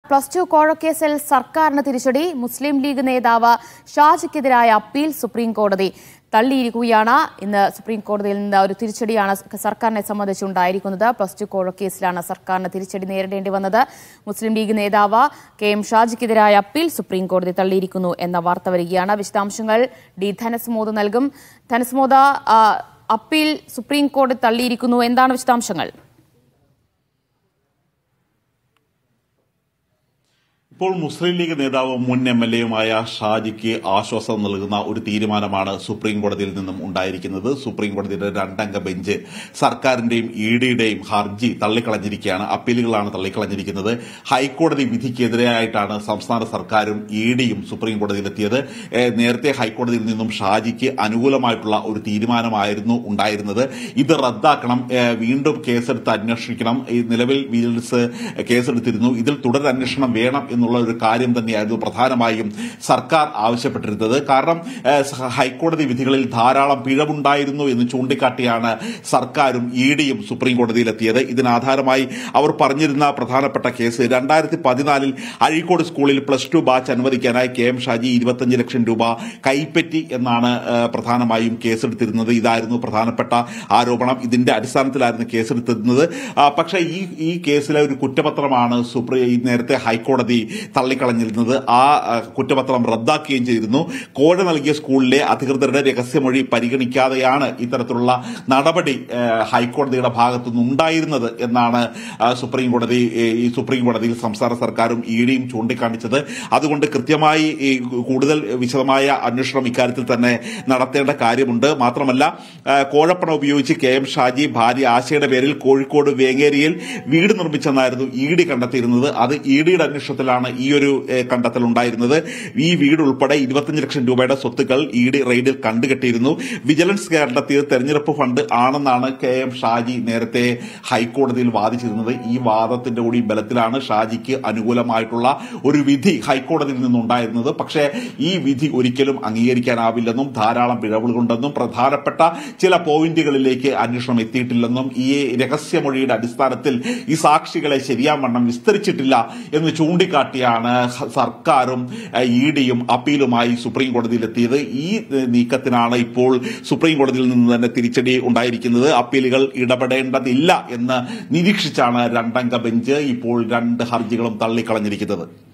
plus two കോഴക്കേസിൽ സർക്കാരിന് തിരിച്ചടി മുസ്ലിം ലീഗ് നേതാവ് ഷാജിക്കെതിരായ അപ്പീൽ സുപ്രീം കോടതി തള്ളിയിരിക്കുകയാണ് ഇന്ന് സുപ്രീം കോടതിയിൽ നിന്ന് ഒരു തിരിച്ചടിയാണ് സർക്കാരിനെ സംബന്ധിച്ചുണ്ടായിരിക്കുന്നത് പ്ലസ് ടു കോഴക്കേസിലാണ് സർക്കാരിന് തിരിച്ചടി നേരിടേണ്ടി വന്നത് മുസ്ലിം ലീഗ് നേതാവ് കെ എം ഷാജിക്കെതിരായ അപ്പീൽ സുപ്രീം കോടതി തള്ളിയിരിക്കുന്നു എന്ന വാർത്ത വരികയാണ് വിശദാംശങ്ങൾ ഡി ധനസ്മോദ് നൽകും ധനസ്മോദ ആ, അപ്പീൽ സുപ്രീം കോടതി തള്ളിയിരിക്കുന്നു എന്താണ് വിശദാംശങ്ങൾ ഇപ്പോൾ മുസ്ലിം ലീഗ് നേതാവ് മുൻ എം എൽ എയുമായ ഷാജിക്ക് ആശ്വാസം നൽകുന്ന ഒരു തീരുമാനമാണ് സുപ്രീം കോടതിയിൽ നിന്നും ഉണ്ടായിരിക്കുന്നത് സുപ്രീം കോടതിയുടെ രണ്ടംഗ ബെഞ്ച് സർക്കാരിന്റെയും ഇ ഡിയുടെയും ഹർജി തള്ളിക്കളഞ്ഞിരിക്കുകയാണ് അപ്പീലുകളാണ് തള്ളിക്കളഞ്ഞിരിക്കുന്നത് ഹൈക്കോടതി വിധിക്കെതിരെയായിട്ടാണ് സംസ്ഥാന സർക്കാരും ഇ ഡിയും സുപ്രീം കോടതിയിലെത്തിയത് ഏഹ് നേരത്തെ ഹൈക്കോടതിയിൽ നിന്നും ഷാജിക്ക് അനുകൂലമായിട്ടുള്ള ഒരു തീരുമാനമായിരുന്നു ഉണ്ടായിരുന്നത് ഇത് റദ്ദാക്കണം ഏഹ് വീണ്ടും കേസെടുത്ത് അന്വേഷിക്കണം ഈ നിലവിൽ വിജിലൻസ് കേസെടുത്തിരുന്നു ഇതിൽ തുടരന്വേഷണം വേണം എന്നുള്ള ഒരു കാര്യം തന്നെയായിരുന്നു പ്രധാനമായും സർക്കാർ ആവശ്യപ്പെട്ടിരുന്നത് കാരണം ഏഹ് സ- ഹൈക്കോടതി വിധികളിൽ ധാരാളം പിഴവുണ്ടായിരുന്നു എന്ന് ചൂണ്ടിക്കാട്ടിയാണ് സർക്കാരും ഇ ഡിയും സുപ്രീം കോടതിയിലെത്തിയത് ഇതിനാധാരമായി അവർ പറഞ്ഞിരുന്ന പ്രധാനപ്പെട്ട കേസ് രണ്ടായിരത്തി പതിനാലിൽ അഴീക്കോട് സ്കൂളിൽ പ്ലസ് ടു ബാച്ച് അനുവദിക്കാനായി കെ എം ഷാജി ഇരുപത്തഞ്ച് ലക്ഷം രൂപ കൈപ്പറ്റി എന്നാണ് ഏഹ് പ്രധാനമായും കേസെടുത്തിരുന്നത് ഇതായിരുന്നു പ്രധാനപ്പെട്ട ആരോപണം ഇതിന്റെ അടിസ്ഥാനത്തിലായിരുന്നു കേസെടുത്തിരുന്നത് ആ, പക്ഷേ ഈ ഈ കേസിലെ ഒരു കുറ്റപത്രമാണ് സുപ്രീം നേരത്തെ ഹൈക്കോടതി തള്ളിക്കളഞ്ഞിരുന്നത് ആ ആ, കുറ്റപത്രം റദ്ദാക്കുകയും ചെയ്തിരുന്നു കോഴ നൽകിയ സ്കൂളിലെ അധികൃതരുടെ രഹസ്യമൊഴി പരിഗണിക്കാതെയാണ് ഇത്തരത്തിലുള്ള നടപടി ആ, ഹൈക്കോടതിയുടെ ഭാഗത്തുനിന്ന് ഉണ്ടായിരുന്നത് എന്നാണ് ആ, സുപ്രീം കോടതി ഏ, ഈ സുപ്രീം കോടതിയിൽ സംസ്ഥാന സർക്കാരും ഇ ഡിയും ചൂണ്ടിക്കാണിച്ചത് അതുകൊണ്ട് കൃത്യമായി ഈ കൂടുതൽ വിശദമായ അന്വേഷണം ഇക്കാര്യത്തിൽ തന്നെ നടത്തേണ്ട കാര്യമുണ്ട് മാത്രമല്ല ആ, കോഴപ്പണം ഉപയോഗിച്ച് കെ എം ഷാജി ഭാര്യ ആശയുടെ പേരിൽ കോഴിക്കോട് വേങ്ങേരിയിൽ വീട് നിർമ്മിച്ചെന്നായിരുന്നു ഇ ഡി കണ്ടെത്തിയിരുന്നത് അത് ഇ ഡിയുടെ അന്വേഷണത്തിലാണ് ഈ ഒരു ഏഹ്, കണ്ടെത്തൽ ഉണ്ടായിരുന്നത് ഈ വീട് ഉൾപ്പെടെ ഇരുപത്തിയഞ്ച് ലക്ഷം രൂപയുടെ സ്വത്തുക്കൾ ഇ ഡി റെയ്ഡിൽ കണ്ടുകെട്ടിയിരുന്നു വിജിലൻസ് കണ്ടെത്തിയത് തെരഞ്ഞെടുപ്പ് ഫണ്ട് ആണെന്നാണ് കെ എം ഷാജി നേരത്തെ ഹൈക്കോടതിയിൽ വാദിച്ചിരുന്നത് ഈ വാദത്തിന്റെ കൂടി ബലത്തിലാണ് ഷാജിക്ക് അനുകൂലമായിട്ടുള്ള ഒരു വിധി ഹൈക്കോടതിയിൽ നിന്നുണ്ടായിരുന്നത് പക്ഷേ ഈ വിധി ഒരിക്കലും അംഗീകരിക്കാനാവില്ലെന്നും ധാരാളം പിഴവുകളുണ്ടെന്നും പ്രധാനപ്പെട്ട ചില പോയിന്റുകളിലേക്ക് അന്വേഷണം എത്തിയിട്ടില്ലെന്നും ഈ രഹസ്യമൊഴിയുടെ അടിസ്ഥാനത്തിൽ ഈ സാക്ഷികളെ ശരിയാവണ്ണം വിസ്തരിച്ചിട്ടില്ല എന്ന് ചൂണ്ടിക്കാട്ടിയാണ് ഹ- സർക്കാരും ഇ ഡിയും അപ്പീലുമായി സുപ്രീം കോടതിയിലെത്തിയത് ഈ ഏഹ്, നീക്കത്തിനാണ് ഇപ്പോൾ സുപ്രീം കോടതിയിൽ നിന്ന് തന്നെ തിരിച്ചടി ഉണ്ടായിരിക്കുന്നത് അപ്പീലുകൾ ഇടപെടേണ്ടതില്ല എന്ന് നിരീക്ഷിച്ചാണ് രണ്ടംഗ ബെഞ്ച് ഇപ്പോൾ രണ്ട് ഹർജികളും തള്ളിക്കളഞ്ഞിരിക്കുന്നത്